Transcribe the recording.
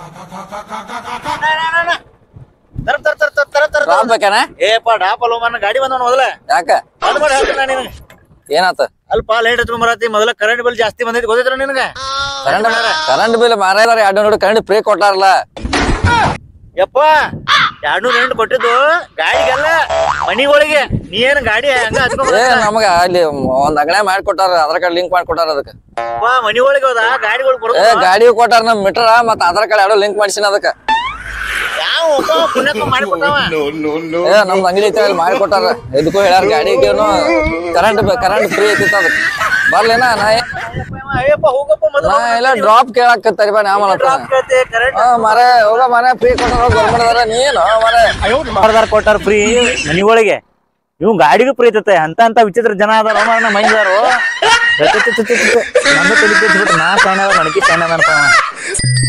ತರ ತರ ತರ ತರ ತರ ತರ ಡ್ರಾಪ್ ಬೇಕೇನ ಏಪ ಡಾಪ್ ಅಲ್ವ ಮನ್ನ ಗಾಡಿ ಬಂದವನ ಮೊದಲ ಯಾಕ ಅದು ಮಾಡಿ ಹೇಳ್ತೀನಿ ನಾನು ನಿನಗೆ ಏನಾತ ಅಲ್ಪ ಲೇಟ್ ಹತ್ರ ಬರತ್ತಿ ಮೊದಲ ಕರೆಂಟ್ ಬಿಲ್ ಜಾಸ್ತಿ ಬಂದೈತಿ ಗೊತ್ತೈತ್ರ ನಿನಗೆ ಕರೆಂಟ್ ಕರೆಂಟ್ ಬಿಲ್ ಮಾರಾಯದಾರ ಎರಡು ನೋಡಿ ಕರೆಂಟ್ ಫ್ರೀ ಕೊಟ್ಟಾರಲ್ಲ ಯಪ್ಪ ಎರಡ್ನೂರ ಎಂಟು ಕೊಟ್ಟಿದ್ದು ಗಾಡಿಗೆಲ್ಲ ಮನಿಗಳಿಗೆ ನೀ ಏನ್ ಗಾಡಿ ಹಂಗ ಹಚ್ಕೊಂಡ್ ಏ ನಮಗ ಅಲ್ಲಿ ಒಂದ್ ಅಂಗಡಿ ಮಾಡಿ ಕೊಟ್ಟಾರ ಆಧಾರ್ ಕಾರ್ಡ್ ಲಿಂಕ್ ಮಾಡಿ ಕೊಟ್ಟಾರ ಅದಕ್ಕೆ ಮನಿಗಳಿಗೆ ಹೋದ ಗಾಡಿಗಳು ಏ ಬರೋದು ಗಾಡಿ ಕೊಟ್ಟಾರ ನಮ್ ಮೀಟರ್ ಮತ್ತ ಆಧಾರ್ ಕಾರ್ಡ್ ಎರಡು ಲಿಂಕ್ ಮಾಡಿಸಿನ ಅದಕ್ಕ ಯಾವ ಒಬ್ಬ ಪುಣ್ಯಕ್ಕ ಮಾಡಿಬಿಟ್ಟವ ಏ ನಮ್ದು ಅಂಗಡಿ ಐತಿ ಅಲ್ಲಿ ಮಾಡಿ ಕೊಟ್ಟಾರ ಇದಕ್ಕೂ ಹೇಳ್ಯಾರ ಗಾಡಿಗೇನು ಕರೆಂಟ್ ಕರೆಂಟ್ ಫ್ರೀ ಐತಿ ಅದಕ್ಕೆ ಬರ್ಲೇನ ನಾ ಏ- ಅಯ್ಯಪ್ಪ ಹೋಗಪ್ಪ ಮೊದಲು ನಾ ಎಲ್ಲ ಡ್ರಾಪ್ ಕೇಳಾಕತ್ತರಿ ಬಾ ನಾ ಮಾಡತ್ತ ಕರೆಂಟ್ ಹಾ ಮರ ಹೋಗ ಮನೆ ಫ್ರೀ ಕೊಟ್ಟಾರ ಗೌರ್ಮೆಂಟ್ ಅದಾರ ನೀನು ಮರ ಮಾಡ್ದಾರ ಕೊಟ್ಟಾರ ಫ್ರೀ ಮನಿಗಳಿಗೆ ಇವ್ ಗಾಡಿಗೂ ಫ್ರೀ ಐತತೆ ಅಂತ ಅಂತ ವಿಚಿತ್ರ ಜನ ಅದಾರ ಮಾರನ ಮೈದಾರು ನಂದು ತಲೆ ಕೆಡ್ಸ್ಬಿಟ್ಟು ನಾ ಸಣ್ಣ ಅದ ನನಗೆ ಸಣ್ಣ ಅದಾನಪ್ಪ ಅವ